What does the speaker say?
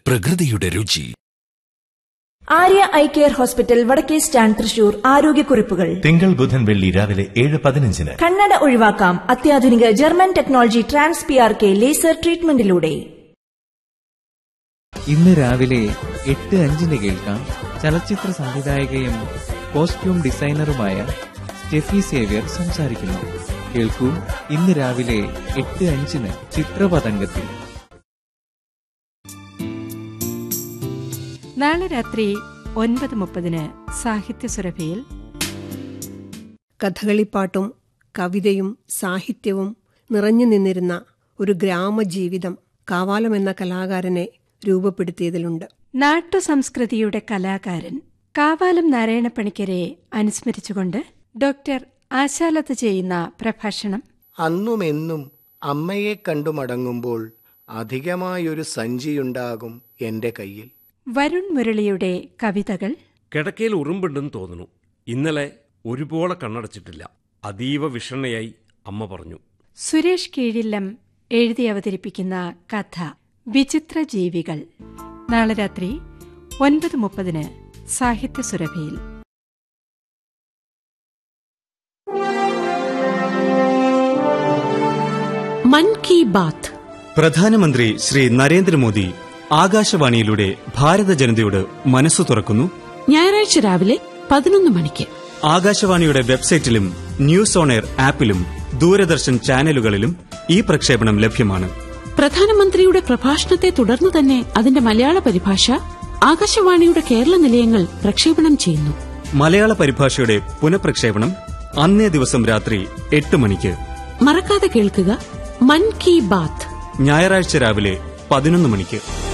പ്രകൃതിയുടെ രുചി Arya eye care hospital വടക്കേ സ്റ്റാൻഡ് തൃശൂർ ആരോഗ്യക്കുറിപ്പുകൾ തിങ്കൾ ബുധൻ വെള്ളി രാവിലെ ഏഴ് പതിനഞ്ചിന് കണ്ണട ഒഴിവാക്കാം അത്യാധുനിക German technology trans P R K laser ട്രീറ്റ്മെന്റിലൂടെ ഇന്ന് രാവിലെ എട്ട് അഞ്ചിന് കേൾക്കാം ചലച്ചിത്ര സംവിധായകയും കോസ്റ്റ്യൂം ഡിസൈനറുമായ സ്റ്റെഫി സേവ്യർ സംസാരിക്കുന്നു കേൾക്കൂ ഇന്ന് രാവിലെ എട്ട് അഞ്ചിന് ചിത്രപതംഗത്തിൽ നാളെ രാത്രി ഒൻപത് മുപ്പതിന് സാഹിത്യ സുരഭിയിൽ കഥകളിപ്പാട്ടും കവിതയും സാഹിത്യവും നിറഞ്ഞു നിന്നിരുന്ന ഒരു ഗ്രാമജീവിതം കാവാലം എന്ന കലാകാരനെ രൂപപ്പെടുത്തിയതിലുണ്ട് നാട്ടു സംസ്കൃതിയുടെ കലാകാരൻ കാവാലം നാരായണപ്പണിക്കരെ അനുസ്മരിച്ചുകൊണ്ട് ഡോക്ടർ ആശാലത്ത് ചെയ്യുന്ന പ്രഭാഷണം അന്നുമെന്നും അമ്മയെ കണ്ടു മടങ്ങുമ്പോൾ അധികമായൊരു സഞ്ചിയുണ്ടാകും എൻ്റെ കയ്യിൽ വരുൺ മുരളിയുടെ കവിതകൾ കിടക്കയിൽ ഉറുമ്പുണ്ടെന്ന് തോന്നുന്നു ഇന്നലെ ഒരുപോലെ കണ്ണടച്ചിട്ടില്ല അതീവ വിഷണ്ണയായി അമ്മ പറഞ്ഞു സുരേഷ് കീഴില്ലം എഴുതി അവതരിപ്പിക്കുന്ന കഥ വിചിത്ര ജീവികൾ നാളെ രാത്രി ഒൻപത് മുപ്പതിന് സാഹിത്യ സുരഭിയിൽ മൻ കി ബാത്ത് പ്രധാനമന്ത്രി ശ്രീ നരേന്ദ്രമോദി ആകാശവാണിയിലൂടെ ഭാരത ജനതയോട് മനസ്സു തുറക്കുന്നു ഞായറാഴ്ച രാവിലെ പതിനൊന്ന് മണിക്ക് ആകാശവാണിയുടെ വെബ്സൈറ്റിലും ന്യൂസ് ഓൺ എയർ ആപ്പിലും ദൂരദർശൻ ചാനലുകളിലും ഈ പ്രക്ഷേപണം ലഭ്യമാണ് പ്രധാനമന്ത്രിയുടെ പ്രഭാഷണത്തെ തുടർന്ന് തന്നെ അതിന്റെ മലയാള പരിഭാഷ ആകാശവാണിയുടെ കേരള നിലയങ്ങൾ പ്രക്ഷേപണം ചെയ്യുന്നു മലയാള പരിഭാഷയുടെ പുനഃപ്രക്ഷേപണം അന്നേ ദിവസം രാത്രി എട്ട് മണിക്ക് മറക്കാതെ കേൾക്കുക മൻ കി ബാത്ത് ഞായറാഴ്ച രാവിലെ പതിനൊന്ന് മണിക്ക്